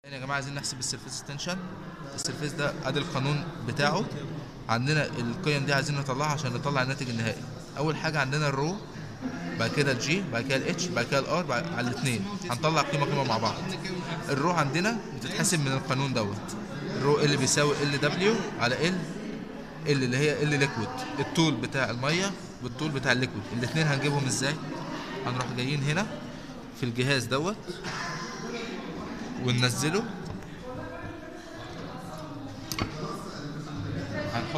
يا جماعه عايزين نحسب السيرفيس تنشن السيرفيس ده ادي القانون بتاعه عندنا القيم دي عايزين نطلعها عشان نطلع الناتج النهائي اول حاجه عندنا الرو بعد كده الجي بعد كده الاتش بعد كده الار على الاثنين هنطلع قيمه قيمه مع بعض الرو عندنا بتتحسب من القانون دوت الرو اللي بيساوي ال دبليو على ال ال اللي هي ال ليكويد الطول بتاع الميه والطول بتاع الليكويد الاثنين هنجيبهم ازاي هنروح جايين هنا في الجهاز دوت وننزله هنحط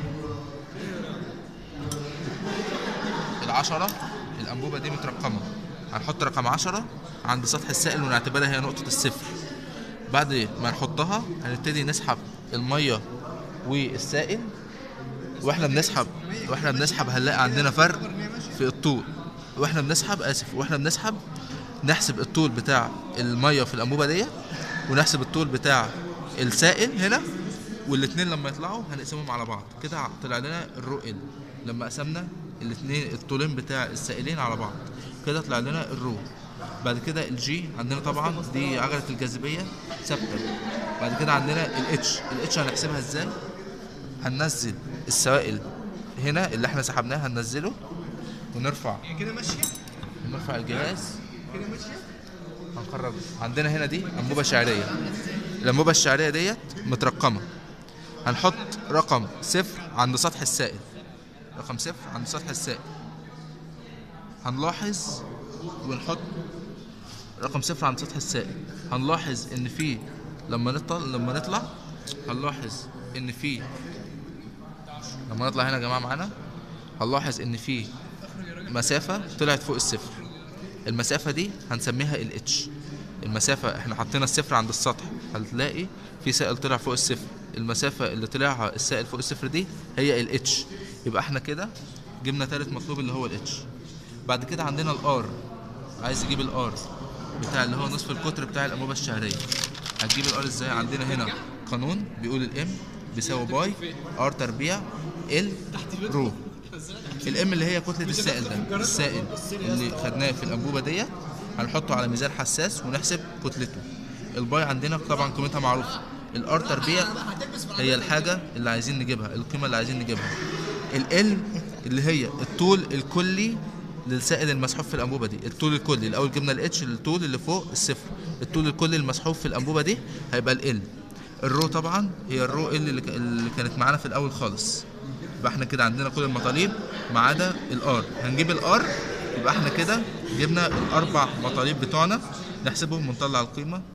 العشرة الأنبوبة دي مترقمة هنحط رقم عشرة عند سطح السائل ونعتبرها هي نقطة الصفر بعد ما نحطها هنبتدي نسحب المية والسائل واحنا بنسحب واحنا بنسحب هنلاقي عندنا فرق في الطول واحنا بنسحب اسف واحنا بنسحب نحسب الطول بتاع الميه في الانبوبه دي ونحسب الطول بتاع السائل هنا والاثنين لما يطلعوا هنقسمهم على بعض كده طلع لنا الرو ال لما قسمنا الاثنين الطولين بتاع السائلين على بعض كده طلع لنا الرو بعد كده الجي عندنا طبعا دي عجله الجاذبيه ثابته بعد كده عندنا الاتش الاتش هنحسبها ازاي هننزل السوائل هنا اللي احنا سحبناه هننزله ونرفع كده ماشيه ونرفع الجهاز كده ماشيه هنخرجه عندنا هنا دي انبوبه شعريه الانبوبه الشعريه ديت مترقمه هنحط رقم صفر عند سطح السائل رقم صفر عند سطح السائل هنلاحظ ونحط رقم صفر عند سطح السائل هنلاحظ ان في لما نطلع لما نطلع هنلاحظ ان في لما نطلع هنا يا جماعه معانا هنلاحظ ان في مسافه طلعت فوق الصفر المسافة دي هنسميها ال H المسافة احنا حطينا الصفر عند السطح هتلاقي في سائل طلع فوق الصفر المسافة اللي طلعها السائل فوق الصفر دي هي ال H يبقى احنا كده جبنا تالت مطلوب اللي هو ال H بعد كده عندنا ال R عايز يجيب ال R بتاع اللي هو نصف القطر بتاع الأنبوبة الشهرية هتجيب ال R ازاي عندنا هنا قانون بيقول ال M بيساوي باي R تربيع ال رو الام اللي هي كتله السائل ده السائل اللي خدناه في الانبوبه ديت هنحطه على ميزان حساس ونحسب كتلته الباي عندنا طبعا قيمتها معروفه الار تربيع هي الحاجه اللي عايزين نجيبها القيمه اللي عايزين نجيبها ال اللي هي الطول الكلي للسائل المسحوب في الانبوبه دي الطول الكلي الاول جبنا الاتش الطول اللي فوق الصفر الطول الكلي المسحوب في الانبوبه دي هيبقى ال الرو طبعا هي الرو ال اللي ك- اللي كانت معانا في الاول خالص يبقى احنا كده عندنا كل المطالب ما عدا الار هنجيب الار يبقى احنا كده جبنا الاربع مطالب بتوعنا نحسبهم ونطلع القيمه